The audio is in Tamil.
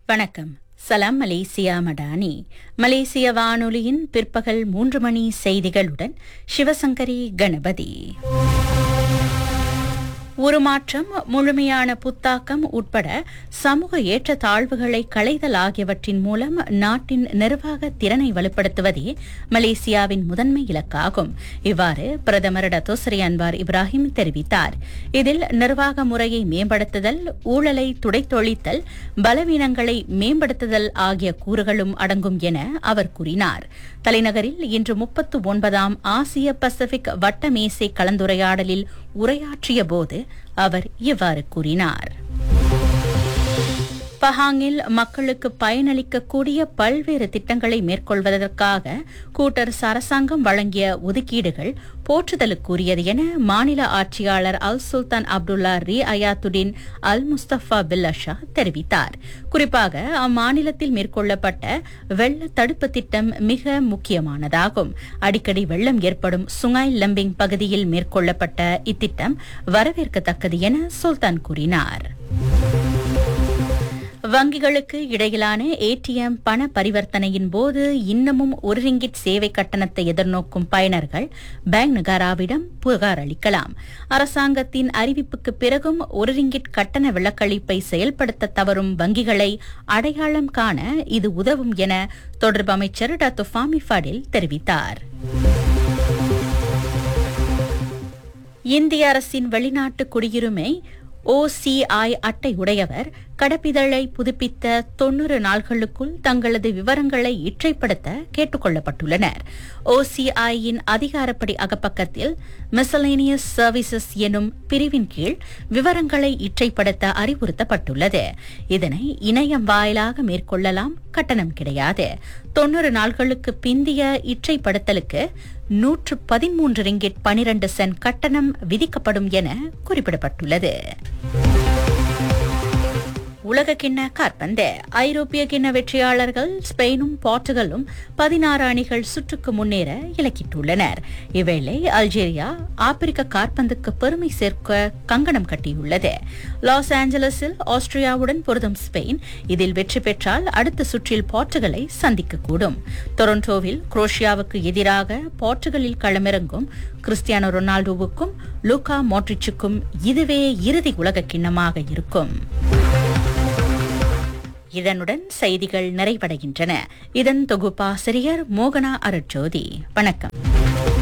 வணக்கம் சலாம் மலேசியா மடானி மலேசிய வானொலியின் பிற்பகல் மூன்று மணி செய்திகளுடன் சிவசங்கரி கணபதி உருமாற்றம் முழுமையான புத்தாக்கம் உட்பட சமூக ஏற்றத்தாழ்வுகளை களைதல் ஆகியவற்றின் மூலம் நாட்டின் நிர்வாக திறனை வலுப்படுத்துவதே மலேசியாவின் முதன்மை இலக்காகும் இவ்வாறு பிரதமர் டத்தோசரி அன்வார் இப்ராஹிம் தெரிவித்தார் இதில் நிர்வாக முறையை மேம்படுத்துதல் ஊழலை துடைத்தொழித்தல் பலவீனங்களை மேம்படுத்துதல் ஆகிய கூறுகளும் அடங்கும் என அவர் கூறினார் தலைநகரில் இன்று முப்பத்து ஒன்பதாம் ஆசிய பசிபிக் வட்டமேசை கலந்துரையாடலில் உரையாற்றிய போது அவர் இவ்வாறு கூறினார் பஹாங்கில் மக்களுக்கு பயனளிக்கக்கூடிய பல்வேறு திட்டங்களை மேற்கொள்வதற்காக கூட்டரசு அரசாங்கம் வழங்கிய ஒதுக்கீடுகள் போற்றுதலுக்குரியது என மாநில ஆட்சியாளர் அல் சுல்தான் அப்துல்லா ரி அயாத்துடின் அல் முஸ்தபா பில்லஷா தெரிவித்தார் குறிப்பாக அம்மாநிலத்தில் மேற்கொள்ளப்பட்ட வெள்ள தடுப்பு திட்டம் மிக முக்கியமானதாகும் அடிக்கடி வெள்ளம் ஏற்படும் சுங்காய் லம்பிங் பகுதியில் மேற்கொள்ளப்பட்ட இத்திட்டம் வரவேற்கத்தக்கது என சுல்தான் கூறினார் வங்கிகளுக்கு இடையிலான ஏடிஎம் பண பரிவர்த்தனையின் போது இன்னமும் ஒரு ரிங்கிட் சேவை கட்டணத்தை எதிர்நோக்கும் பயனர்கள் பேங்க் நகாராவிடம் புகார் அளிக்கலாம் அரசாங்கத்தின் அறிவிப்புக்கு பிறகும் ஒரு ரிங்கிட் கட்டண விலக்களிப்பை செயல்படுத்த தவறும் வங்கிகளை அடையாளம் காண இது உதவும் என தொடர்பு அமைச்சர் டாக்டர் ஃபாமி ஃபடில் தெரிவித்தார் இந்திய அரசின் வெளிநாட்டு குடியுரிமை ஓசிஐ அட்டை உடையவர் கடப்பிதழை புதுப்பித்த தொன்னூறு நாள்களுக்குள் தங்களது விவரங்களை இற்றைப்படுத்த கேட்டுக் கொள்ளப்பட்டுள்ளனர் ஓசிஐயின் அதிகாரப்படி அகப்பக்கத்தில் மிசலேனியஸ் சர்வீசஸ் எனும் பிரிவின் கீழ் விவரங்களை இற்றைப்படுத்த அறிவுறுத்தப்பட்டுள்ளது இதனை இணையம் வாயிலாக மேற்கொள்ளலாம் கட்டணம் கிடையாது தொன்னூறு நாள்களுக்கு பிந்திய இற்றைப்படுத்தலுக்கு நூற்று பதிமூன்று ரிங்கிட் பனிரண்டு சென்ட் கட்டணம் விதிக்கப்படும் என குறிப்பிடப்பட்டுள்ளது உலக கிண்ண காற்பந்து ஐரோப்பிய கிண்ண வெற்றியாளர்கள் ஸ்பெயினும் போர்ச்சுகலும் பதினாறு அணிகள் சுற்றுக்கு முன்னேற இலக்கிட்டுள்ளனர் இவ்வேளை அல்ஜீரியா ஆப்பிரிக்க காற்பந்துக்கு பெருமை சேர்க்க கங்கணம் கட்டியுள்ளது லாஸ் ஏஞ்சலஸில் ஆஸ்திரியாவுடன் பொருதும் ஸ்பெயின் இதில் வெற்றி பெற்றால் அடுத்த சுற்றில் போர்ச்சுகலை சந்திக்கக்கூடும் டொரண்டோவில் குரோஷியாவுக்கு எதிராக போர்ச்சுகலில் களமிறங்கும் கிறிஸ்டியானோ ரொனால்டோவுக்கும் லூகா மோட்ரிச்சுக்கும் இதுவே இறுதி உலக கிண்ணமாக இருக்கும் இதனுடன் செய்திகள் நிறைவடைகின்றன இதன் தொகுப்பாசிரியர் மோகனா அருட்ஜோதி வணக்கம்